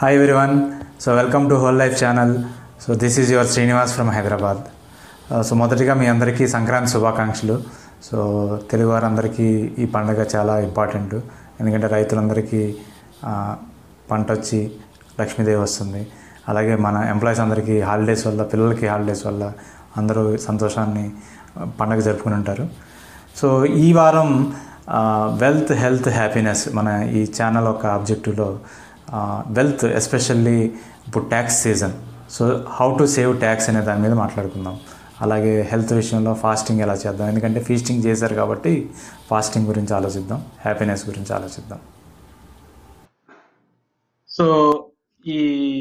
Hi everyone. So welcome to Whole Life channel. So this is your Srinivas from Hyderabad. So మొదటిగా మీ అందరికీ సంక్రాంతి శుభాకాంక్షలు so Telugu వారందరికీ ఈ పండుగ చాలా ఇంపార్టెంట్ ఎందుకంటే రైతులందరికీ ఆ, పంట వచ్చి లక్ష్మీదేవి వస్తుంది అలాగే మన ఎంప్లాయీస్ అందరికీ హాలిడేస్ వల్ల పిల్లలకి హాలిడేస్ వల్ల అందరూ సంతోషాన్ని ఆ, పండగ జరుపుకుని ఉంటారు సో ఈ వారం వెల్త్ హెల్త్ హ్యాపీనెస్ మన ఈ ఛానల్ ఒక ఆబ్జెక్టివ్లో వెల్త్ ఎస్పెషల్లీ ఇప్పుడు tax season so how to save tax అనే దాని మీద మాట్లాడుకుందాం అలాగే హెల్త్ విషయంలో ఫాస్టింగ్ ఎలా చేద్దాం ఎందుకంటే ఫీస్టింగ్ చేశారు కాబట్టి ఫాస్టింగ్ గురించి ఆలోచిద్దాం హ్యాపీనెస్ గురించి ఆలోచిద్దాం సో ఈ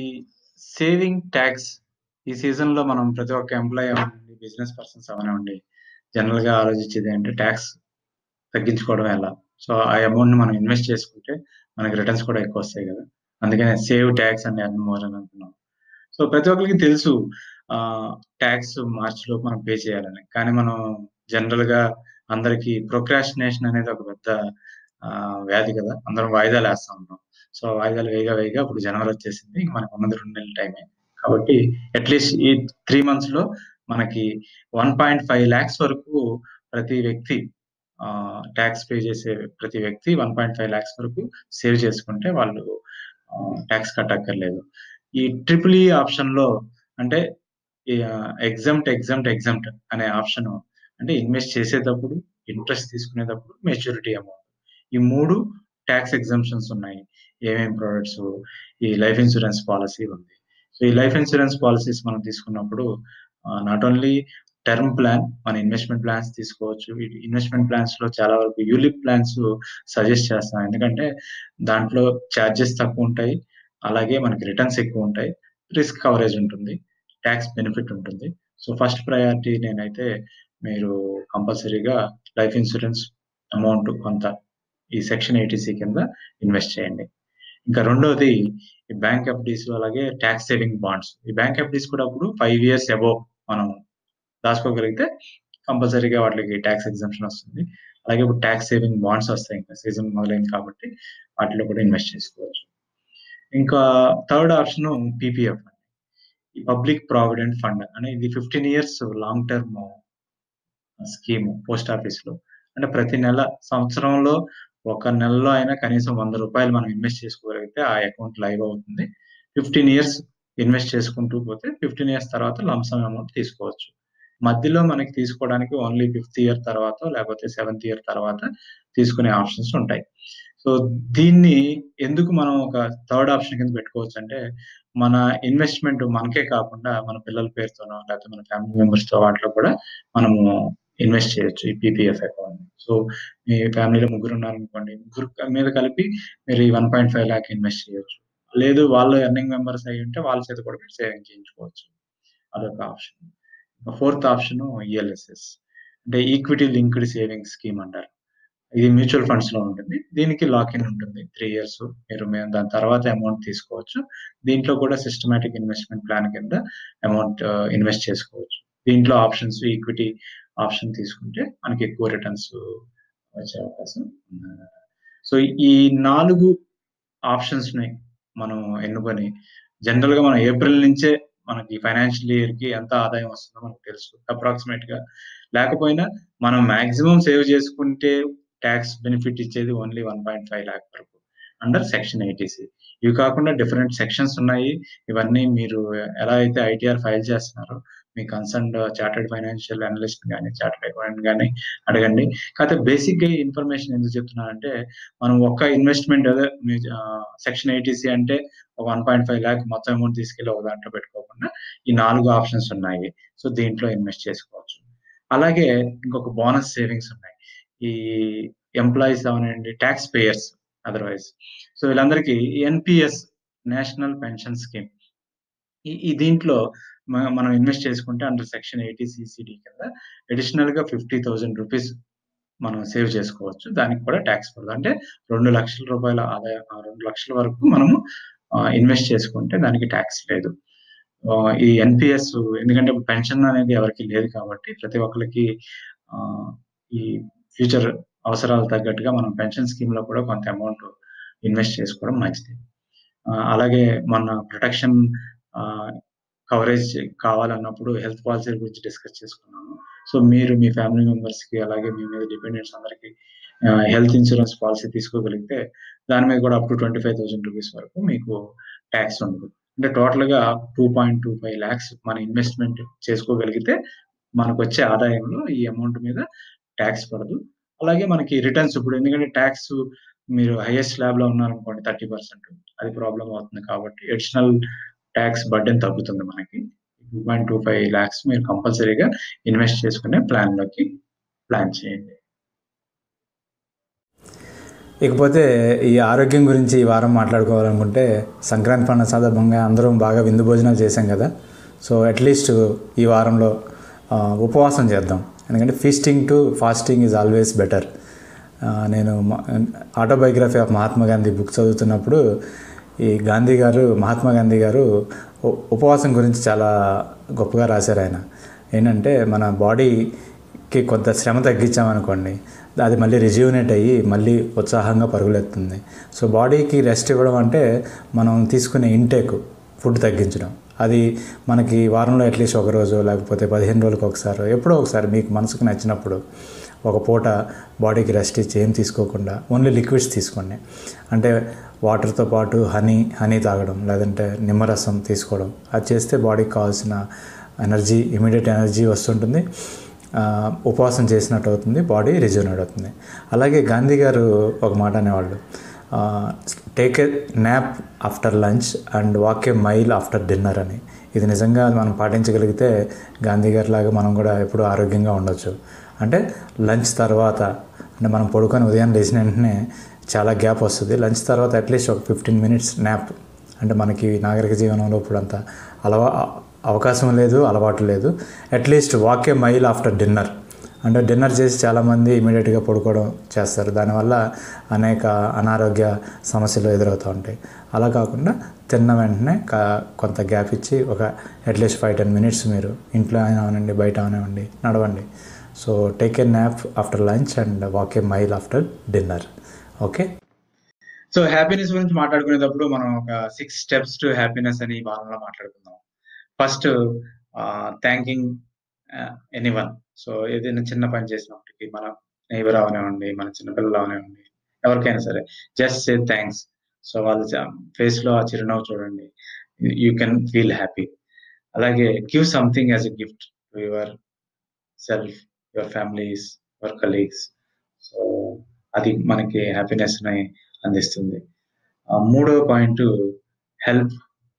సేవింగ్ ట్యాక్స్ ఈ సీజన్ లో మనం ప్రతి ఒక్క ఎంప్లాయీ అవనండి బిజినెస్ పర్సన్స్ అవనండి జనరల్ గా ఆలోచించేది అంటే ట్యాక్స్ తగ్గించుకోవడం ఎలా సో ఆ అమౌంట్ ని మనం ఇన్వెస్ట్ చేసుకుంటే మనకి రిటర్న్స్ కూడా ఎక్కువ వస్తాయి కదా అందుకనే save tax and earn more అని అంటున్నాం సో ప్రతి ఒక్కరికి తెలుసు ట్యాక్స్ మార్చ్ లో మనం పే చేయాలని కానీ మనం జనరల్ గా అందరికి ప్రొక్రాస్టినేషన్ అనేది ఒక పెద్ద ఆ, వ్యాధి కదా అందరం వాయిదాలు వేస్తా ఉంటాం సో వాయిదాలు వేగా వేగా ఇప్పుడు జనవరి వచ్చేసింది ఇంక మనకు ఉన్నది రెండు నెలల టైమే కాబట్టి అట్లీస్ట్ ఈ త్రీ మంత్స్ లో మనకి వన్ పాయింట్ ఫైవ్ ల్యాక్స్ వరకు ప్రతి వ్యక్తి ట్యాక్స్ పే చేసే ప్రతి వ్యక్తి వన్ పాయింట్ ఫైవ్ ల్యాక్స్ వరకు సేవ్ చేసుకుంటే వాళ్ళు ట్యాక్స్ కట్టక్కర్లేదు ఈ ట్రిపుల్ ఈ ఆప్షన్ లో అంటే ఎగ్జామ్ట్ ఎగ్జామ్ట్ ఎగ్జామ్ట్ అనే ఆప్షన్ అంటే ఇన్వెస్ట్ చేసేటప్పుడు ఇంట్రెస్ట్ తీసుకునేటప్పుడు మెచ్యూరిటీ అమౌంట్ ఈ మూడు ట్యాక్స్ ఎగ్జామ్షన్స్ ఉన్నాయి ఏమేమి ప్రొడక్ట్స్ ఈ లైఫ్ ఇన్సూరెన్స్ పాలసీ ఉంది సో ఈ లైఫ్ ఇన్సూరెన్స్ పాలసీస్ మనం తీసుకున్నప్పుడు నాట్ ఓన్లీ టర్మ్ ప్లాన్ మన ఇన్వెస్ట్మెంట్ ప్లాన్స్ తీసుకోవచ్చు ఇన్వెస్ట్మెంట్ ప్లాన్స్ లో చాలా వరకు యూలిప్ ప్లాన్స్ సజెస్ట్ చేస్తాం ఎందుకంటే దాంట్లో ఛార్జెస్ తక్కువ ఉంటాయి అలాగే మనకి రిటర్న్స్ ఎక్కువ ఉంటాయి రిస్క్ కవరేజ్ ఉంటుంది ట్యాక్స్ బెనిఫిట్ ఉంటుంది సో ఫస్ట్ ప్రయారిటీ నేనైతే మీరు కంపల్సరీగా లైఫ్ ఇన్సూరెన్స్ అమౌంట్ కొంత ఈ సెక్షన్ ఎయిటీసీ కింద ఇన్వెస్ట్ చేయండి ఇంకా రెండోది ఈ బ్యాంక్ ఎఫ్డీస్ అలాగే ట్యాక్స్ సేవింగ్ బాండ్స్ ఈ బ్యాంక్ ఎఫ్డీస్ కూడా అప్పుడు ఫైవ్ ఇయర్స్ అబోవ్ మనం దాచుకోగలిగితే కంపల్సరీగా వాటికి ట్యాక్స్ ఎగ్జామ్షన్ వస్తుంది అలాగే ఇప్పుడు ట్యాక్స్ సేవింగ్ బాండ్స్ వస్తాయి ఇంకా సీజన్ మొదలైంది కాబట్టి వాటిలో కూడా ఇన్వెస్ట్ చేసుకోవచ్చు ఇంకా థర్డ్ ఆప్షన్ పీపీఎఫ్ ఈ పబ్లిక్ ప్రావిడెంట్ ఫండ్ అంటే ఇది fifteen years long term scheme post office లో అంటే ప్రతి నెల సంవత్సరంలో ఒక నెలలో అయినా కనీసం వంద రూపాయలు మనం ఇన్వెస్ట్ చేసుకోగలిగితే ఆ అకౌంట్ లైవ్ అవుతుంది ఫిఫ్టీన్ ఇయర్స్ ఇన్వెస్ట్ చేసుకుంటూ పోతే ఫిఫ్టీన్ ఇయర్స్ తర్వాత లంసమ్ అమౌంట్ తీసుకోవచ్చు మధ్యలో మనకి తీసుకోవడానికి ఓన్లీ ఫిఫ్త్ ఇయర్ తర్వాత లేకపోతే సెవెంత్ ఇయర్ తర్వాత తీసుకునే ఆప్షన్స్ ఉంటాయి సో దీన్ని ఎందుకు మనం ఒక థర్డ్ ఆప్షన్ కింద పెట్టుకోవచ్చు అంటే మన ఇన్వెస్ట్మెంట్ మనకే కాకుండా మన పిల్లల పేరుతోనో లేకపోతే మన ఫ్యామిలీ మెంబర్స్ తో వాటిలో కూడా మనము ఇన్వెస్ట్ చేయొచ్చు ఈ పీపీఎఫ్ అకౌంట్ సో మీ ఫ్యామిలీలో ముగ్గురు ఉన్నారనుకోండి ముగ్గురు మీద కలిపి మీరు ఈ one point five lakh invest చేయొచ్చు లేదు వాళ్ళు ఎర్నింగ్ మెంబర్స్ అయి ఉంటే వాళ్ళ చేత కూడా మీరు సేవింగ్ చేయించుకోవచ్చు అదొక ఆప్షన్ ఫోర్త్ ఆప్షన్ ఈఎల్ఎస్ఎస్ అంటే ఈక్విటీ లింక్డ్ సేవింగ్ స్కీమ్ అంటారు ఇది మ్యూచువల్ ఫండ్స్ లో ఉంటుంది దీనికి లాక్ ఇన్ ఉంటుంది త్రీ ఇయర్స్ మీరు మే- దాని తర్వాత అమౌంట్ తీసుకోవచ్చు దీంట్లో కూడా సిస్టమేటిక్ ఇన్వెస్ట్మెంట్ ప్లాన్ కింద అమౌంట్ ఇన్వెస్ట్ చేసుకోవచ్చు దీంట్లో ఆప్షన్స్ ఈక్విటీ ఆప్షన్ తీసుకుంటే మనకి ఎక్కువ రిటర్న్స్ వచ్చే అవకాశం ఉంది సో ఈ నాలుగు ఆప్షన్స్ ని మనం ఎన్నుకొని జనరల్ గా మనం ఏప్రిల్ నుంచే మనకి ఫైనాన్షియల్ ఇయర్ కి ఎంత ఆదాయం వస్తుందో మనకు తెలుసు అప్రాక్సిమేట్ గా లేకపోయినా మనం మాక్సిమం సేవ్ చేసుకుంటే ట్యాక్స్ బెనిఫిట్ ఇచ్చేది only one point five lakh వరకు అండర్ సెక్షన్ ఎయిటీసీ ఇవి కాకుండా డిఫరెంట్ సెక్షన్స్ ఉన్నాయి ఇవన్నీ మీరు ఎలా అయితే ఐటీఆర్ ఫైల్ చేస్తున్నారో మీ కన్సర్న్ చార్టెడ్ ఫైనాన్షియల్ అనలిస్ట్ కానీ చార్టెడ్ అకౌంటెంట్ కానీ అడగండి కాకపోతే బేసిక్ గా ఇన్ఫర్మేషన్ ఎందుకు చెప్తున్నానంటే మనం ఒక్క ఇన్వెస్ట్మెంట్ అదే సెక్షన్ ఎయిటీసీ అంటే ఒక వన్ పాయింట్ ఫైవ్ ల్యాక్ మొత్తం అమౌంట్ తీసుకెళ్ళి ఒక దాంట్లో పెట్టుకోకుండా ఈ నాలుగు ఆప్షన్స్ ఉన్నాయి సో దీంట్లో ఇన్వెస్ట్ చేసుకోవచ్చు అలాగే ఇంకొక బోనస్ సేవింగ్స్ ఉన్నాయి ఈ ఎంప్లాయీస్ అవనండి ట్యాక్స్ పేయర్స్ అదర్వైజ్ సో వీళ్ళందరికీ ఎన్పిఎస్ నేషనల్ పెన్షన్ స్కీమ్ ఈ ఈ దీంట్లో మ- మనం ఇన్వెస్ట్ చేసుకుంటే అండర్ సెక్షన్ ఎయిటీ సిసిడి కింద అడిషనల్ గా ఫిఫ్టీ థౌసండ్ రూపీస్ మనం సేవ్ చేసుకోవచ్చు దానికి కూడా ట్యాక్స్ పడదు అంటే రెండు లక్షల రూపాయల ఆదాయం ఆ రెండు లక్షల వరకు మనము ఇన్వెస్ట్ చేసుకుంటే దానికి ట్యాక్స్ లేదు ఆ, ఈ ఎన్పిఎస్ ఎందుకంటే పెన్షన్ అనేది ఎవరికి లేదు కాబట్టి ప్రతి ఒక్కరికి ఆ, ఈ ఫ్యూచర్ అవసరాలు తగ్గట్టుగా మనం పెన్షన్ స్కీమ్ లో కూడా కొంత అమౌంట్ ఇన్వెస్ట్ చేసుకోవడం మంచిది ఆహ్, అలాగే మొన్న ప్రొటెక్షన్ ఆహ్, కవరేజ్ కావాలన్నప్పుడు హెల్త్ పాలిసీ గురించి డిస్కస్ చేసుకున్నాము. సో, మీరు మీ ఫ్యామిలీ మెంబర్స్‌కి అలాగే మీ మీద డిపెండెంట్స్ అందరికి ఆహ్, హెల్త్ ఇన్స్యూరెన్స్ పాలిసీ తీసుకోగలిగితే దాని మీద కూడా అప్ టు రూ. 25,000 వరకు మీకు టాక్స్ ఉండదు. అంటే టోటల్‌గా 2.25 లాక్స్ మన ఇన్వెస్ట్‌మెంట్ చేసుకోగలిగితే మనకొచ్చే ఆదాయంలో ఈ అమౌంట్ మీద టాక్స్ పడదు. అలాగే మనకి రిటర్న్స్ ఇప్పుడు ఎందుకంటే టాక్స్ మీరు హైయెస్ట్ స్లాబ్‌లో ఉన్నారనుకోండి 30% అది ప్రాబ్లమ్ అవుతుంది కాబట్టి అడిషనల్ టాక్స్ బర్డెన్ తగ్గుతుంది మనకి. 2.25 లాక్స్ మీరు కంపల్సరీగా ఇన్వెస్ట్ చేసుకునే ప్లాన్‌లోకి ప్లాన్ చేయండి. ఇకపోతే ఈ ఆరోగ్యం గురించి ఈ వారం మాట్లాడుకోవాలనుకుంటే సంక్రాంతి పండుగ సందర్భంగా అందరం బాగా విందు భోజనాలు చేశాం కదా! సో, అట్‌లీస్ట్ ఈ వారంలో ఆహ్, ఉపవాసం చేద్దాం. ఎందుకంటే feasting to fasting is always better. Ah, నేను మ autobiography of Mahatma Gandhi book చదువుతున్నప్పుడు ఈ గాంధీ గారు మహాత్మా గాంధీ గారు ఉ ఉపవాసం గురించి చాలా గొప్పగా రాశారాయన. ఏంటంటే మన బాడీకి కొంత శ్రమ తగ్గించామనుకోండి అది మళ్ళీ రిజ్యూనేట్ అయ్యి మళ్ళీ ఉత్సాహంగా పరుగులెత్తుంది. సో, బాడీకి రెస్ట్ ఇవ్వడం అంటే మనం తీసుకునే ఇంటేక్ ఫుడ్ తగ్గించడం. అది మనకి వారంలో అట్‌లీస్ట్ ఒక రోజో లేకపోతే 15 రోజులకు ఒకసారో ఎప్పుడో ఒకసారి మీకు మనసుకు నచ్చినప్పుడు ఒక పూట బాడీకి రెస్ట్ ఇచ్చి ఏం తీసుకోకుండా ఓన్లీ లిక్విడ్స్ తీసుకోండి. అంటే వాటర్‌తో పాటు హనీ, హనీ తాగడం లేదంటే నిమ్మరసం తీసుకోవడం. అది చేస్తే బాడీకి కావాల్సిన ఎనర్జీ ఇమ్మీడియేట్ ఎనర్జీ వస్తుంటుంది. ఆహ్, ఉపవాసం చేసినట్టు అవుతుంది. బాడీ రిజ్యూనేట్ అవుతుంది. అలాగే గాంధీ గారు ఒక మాట అనేవాళ్ళు. Ah, take a nap after lunch and walk a mile after dinner అని. ఇది నిజంగా మనం పాటించగలిగితే గాంధీ గారిలాగా మనం కూడా ఎప్పుడూ ఆరోగ్యంగా ఉండొచ్చు. అంటే లంచ్ తర్వాత అంటే మనం పడుకొని ఉదయం లేచిన వెంటనే చాలా గ్యాప్ వస్తది. లంచ్ తర్వాత అట్‌లీస్ట్ ఒక 15 మినిట్స్ న్యాప్ అంటే మనకి నాగరిక జీవనంలో ఇప్పుడంత అలవా అవకాశం లేదు, అలవాటు లేదు. At least walk a mile after dinner. అంటే డిన్నర్ చేసి చాలామంది ఇమ్మీడియేట్‌గా పడుకోవడం చేస్తారు. దానివల్ల అనేక అనారోగ్య సమస్యలు ఎదురవుతూ ఉంటాయి. అలా కాకుండా తిన్న వెంటనే క కొంత గ్యాప్ ఇచ్చి ఒక అట్‌లీస్ట్ 5, 10 మినిట్స్ మీరు ఇంట్లో అయినా అవనండి, బయట అవనివ్వండి నడవండి. So, take a nap after lunch and walk a mile after dinner. Okay. So, happiness గురించి మాట్లాడుకునేటప్పుడు మనం ఒక 6 స్టెప్స్ టు హ్యాపీనెస్ అని ఈ వారంలో మాట్లాడుకుందాం. ఫస్ట్ ఆహ్, థాంకింగ్ ఆహ్, ఎనీవన్. సో, ఏదైనా చిన్న పని చేసినప్పటికి మన నైబర్ అవనివ్వండి, మన చిన్న పిల్లలు అవనివ్వండి, ఎవరికైనా సరే జస్ట్ సే థాంక్స్. సో, వాళ్ళ చ ఫేస్‌లో ఆ చిరునవ్వు చూడండి. You can feel happy. అలాగే give something as a gift to yourself, your families, your colleagues. So, అది మనకి హ్యాపీనెస్‌ని అందిస్తుంది. ఆహ్, మూడో point help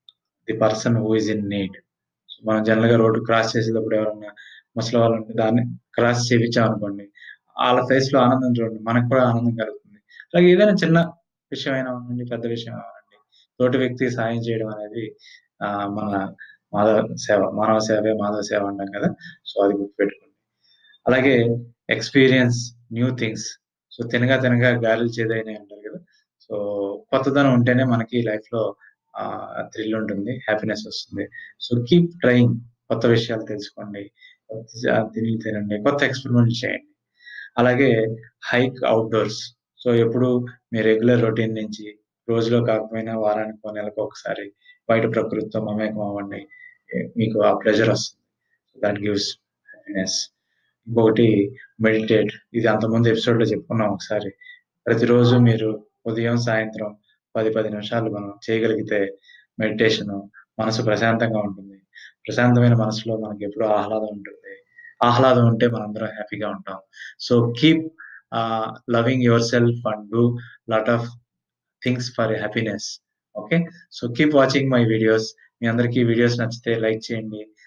the person who is in need. So, మనం జనరల్‌గా రోడ్ క్రాస్ చేసేటప్పుడు ఎవరన్నా ముసలివాళ్ళు ఉంటే దాన్ని క్రాస్ చేపించామనుకోండి. ఆళ్ళ ఫేస్‌లో ఆనందం చూడండి. మనకు కూడా ఆనందం కలుగుతుంది. అలాగే ఏదైనా చిన్న విషయం అయినా అవ్వనండి, పెద్ద విషయం అవ్వనండి. తోటి వ్యక్తికి సాయం చేయడం అనేది ఆహ్, మన మాధవ సేవ. మానవ సేవే మాధవ సేవ అంటాం కదా! సో, అది గుర్తుపెట్టుకోండి. అలాగే ఎక్స్‌పీరియన్స్ న్యూ థింగ్స్. సో, తినగా తినగా గాలిలు చేదైనాయి అంటారు కదా! సో, కొత్తదనం ఉంటేనే మనకి లైఫ్‌లో ఆహ్, థ్రిల్ ఉంటుంది. హ్యాపీనెస్ వస్తుంది. So, keep trying. కొత్త విషయాలు తెలుసుకోండి. కొత్త జ తిండిలు తినండి. కొత్త ఎక్స్‌పెరిమెంట్‌లు చేయండి. అలాగే హైక్ అవుట్‌డోర్స్. సో, ఎప్పుడు మీ రెగ్యులర్ రొటీన్ నుంచి రోజులో కాకపోయినా వారానికో, నెలకో ఒకసారి బయట ప్రకృతితో మమేకం అవ్వండి. ఎ మీకు ఆ ప్లెజర్ వస్తుంది. That gives happiness. ఇంకొకటి మెడిటేట్. ఇది అంతకుముందు ఎపిసోడ్‌లో చెప్పుకున్నాం ఒకసారి. ప్రతిరోజు మీరు ఉదయం, సాయంత్రం 10, 10 నిమిషాలు మనం చేయగలిగితే మెడిటేషను మనసు ప్రశాంతంగా ఉంటుంది. ప్రశాంతమైన మనసులో మనకెప్పుడూ ఆహ్లాదం ఉంటుంది. ఆహ్లాదం ఉంటే మనందరం హ్యాపీగా ఉంటాం. So, keep ah, loving yourself and do lot of things for happiness. Okay. So, keep watching my videos. మీ అందరికీ వీడియోస్ నచ్చితే లైక్ చేయండి.